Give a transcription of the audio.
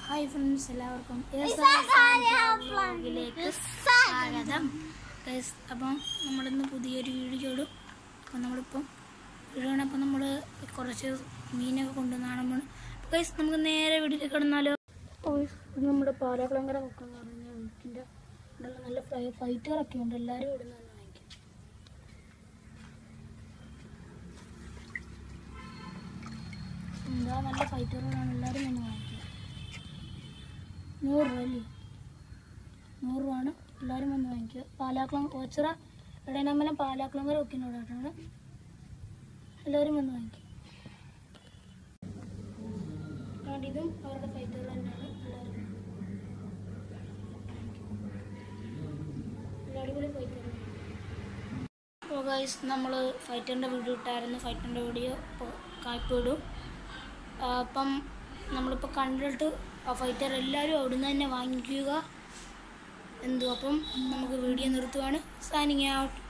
Hi friends എല്ലാവർക്കും വ്ലോഗിലേക്ക് സ്വാഗതം. സ്വാഗതം ഗൈസ് അപ്പം നമ്മളിന്ന് പുതിയൊരു വീഡിയോ ഇടും അപ്പം നമ്മളിപ്പം വീഡിയോ അപ്പം നമ്മൾ കുറച്ച് മീനൊക്കെ കൊണ്ടുവന്നാണ് നമ്മൾ ഗൈസ് നമുക്ക് നേരെ വീട്ടിലേക്ക് കിടന്നാലോ ഇത് നമ്മുടെ പാലാക്കുളങ്കര കൊക്കെന്ന് പറഞ്ഞ വീട്ടിൻ്റെ നല്ല ഫൈറ്റുകളൊക്കെ ഉണ്ട് എല്ലാവരും ഇവിടെ നിന്ന് വാങ്ങിക്കും എന്താ നല്ല ഫൈറ്റുകളാണ് എല്ലാവരും വന്ന് വാങ്ങിക്കുക നൂറ് രൂപ അല്ലേ നൂറ് രൂപയാണ് എല്ലാവരും വന്ന് വാങ്ങിക്കുക പാലാക്കുളം ഓച്ചിറ ഇടനമ്പലം പാലാക്കുളം വരെ വെക്കുന്നോടായിട്ടാണ് എല്ലാവരും വന്ന് വാങ്ങിക്കുക അതുകൊണ്ട് ഇതും അവരുടെ ഫൈറ്റുകൾ തന്നെയാണ് എല്ലാവരും നല്ല അടിപൊളി ഫൈറ്റുകൾ അപ്പോൾ ഗൈസ് നമ്മൾ ഫൈറ്ററിൻ്റെ വീഡിയോ ഇട്ടായിരുന്നു ഫൈറ്ററിൻ്റെ വീഡിയോ ഇപ്പോൾ കായ്പിടും അപ്പം നമ്മളിപ്പോൾ കണ്ടിട്ട് ആ ഫൈറ്റർ എല്ലാവരും അവിടുന്ന് തന്നെ വാങ്ങിക്കുക എന്തോ അപ്പം നമുക്ക് വീഡിയോ നിർത്തുവാണ് സൈനിങ് ഔട്ട്